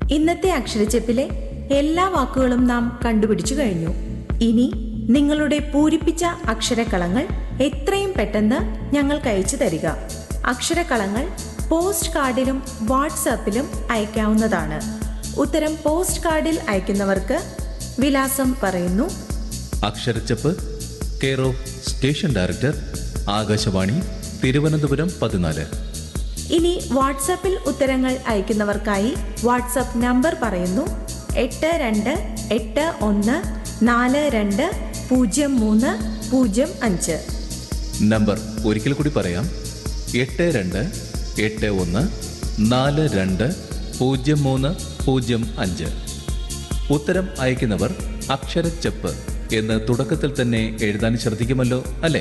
ഇന്നത്തെ അക്ഷരച്ചെപ്പിലെ എല്ലാ വാക്കുകളും നാം കണ്ടുപിടിച്ചു കഴിഞ്ഞു ഇനി നിങ്ങളുടെ പൂരിപ്പിച്ച അക്ഷരക്കളങ്ങൾ എത്രയും പെട്ടെന്ന് ഞങ്ങൾക്ക് അയച്ചു തരിക അക്ഷരക്കളങ്ങൾ പോസ്റ്റ് കാർഡിലും വാട്സാപ്പിലും അയക്കാവുന്നതാണ് ഉത്തരം പോസ്റ്റ് കാർഡിൽ അയക്കുന്നവർക്ക് വിലാസം പറയുന്നു അക്ഷരച്ചപ്പ് care of station director Akashvani Thiruvananthapuram പതിനാല് ഇനി വാട്സാപ്പിൽ ഉത്തരങ്ങൾ അയക്കുന്നവർക്കായി വാട്സാപ്പ് നമ്പർ പറയുന്നു എട്ട് രണ്ട് എട്ട് ഒന്ന് നാല് രണ്ട് പൂജ്യം മൂന്ന് പൂജ്യം അഞ്ച് നമ്പർ ഒരിക്കൽ കൂടി പറയാം എട്ട് രണ്ട് എട്ട് ഒന്ന് നാല് രണ്ട് പൂജ്യം മൂന്ന് പൂജ്യം അഞ്ച് ഉത്തരം അയക്കുന്നവർ അക്ഷരച്ചപ്പ് എന്ന് തുടക്കത്തിൽ തന്നെ എഴുതാൻ ശ്രദ്ധിക്കുമല്ലോ അല്ലേ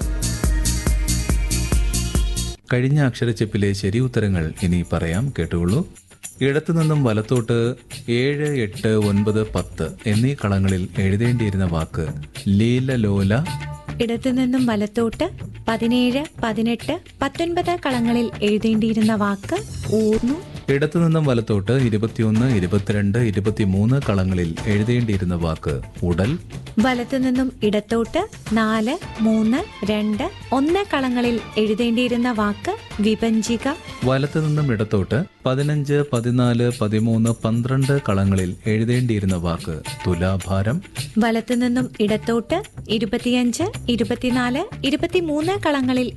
കഴിഞ്ഞ അക്ഷരച്ചെപ്പിലെ ശരി ഉത്തരങ്ങൾ ഇനി പറയാം കേട്ടുകൊള്ളൂ ഇടത്തു നിന്നും വലത്തോട്ട് ഏഴ് എട്ട് ഒൻപത് പത്ത് എന്നീ കളങ്ങളിൽ എഴുതേണ്ടിയിരുന്ന വാക്ക് ലീലലോല ഇടത്തു നിന്നും വലത്തോട്ട് പതിനേഴ് പതിനെട്ട് പത്തൊൻപത് കളങ്ങളിൽ എഴുതേണ്ടിയിരുന്ന വാക്ക് ഊർന്നു ഇടത്തു നിന്നും വലത്തോട്ട് ഇരുപത്തിയൊന്ന് ഇരുപത്തിരണ്ട് ഇരുപത്തിമൂന്ന് കളങ്ങളിൽ എഴുതേണ്ടിയിരുന്ന വാക്ക് ഉടൽ വലത്തു നിന്നും ഇടത്തോട്ട് നാല് മൂന്ന് രണ്ട് ഒന്ന് കളങ്ങളിൽ എഴുതേണ്ടിയിരുന്ന വാക്ക് വിഭജിക വലത്തു നിന്നും ഇടത്തോട്ട് പതിനഞ്ച് പതിനാല് പതിമൂന്ന് പന്ത്രണ്ട് കളങ്ങളിൽ എഴുതേണ്ടിയിരുന്ന വാക്ക് തുലാഭാരം വലത്തു നിന്നും ഇടത്തോട്ട് ഇരുപത്തിയഞ്ച് ഇരുപത്തിനാല് ഇരുപത്തിമൂന്ന് കളങ്ങളിൽ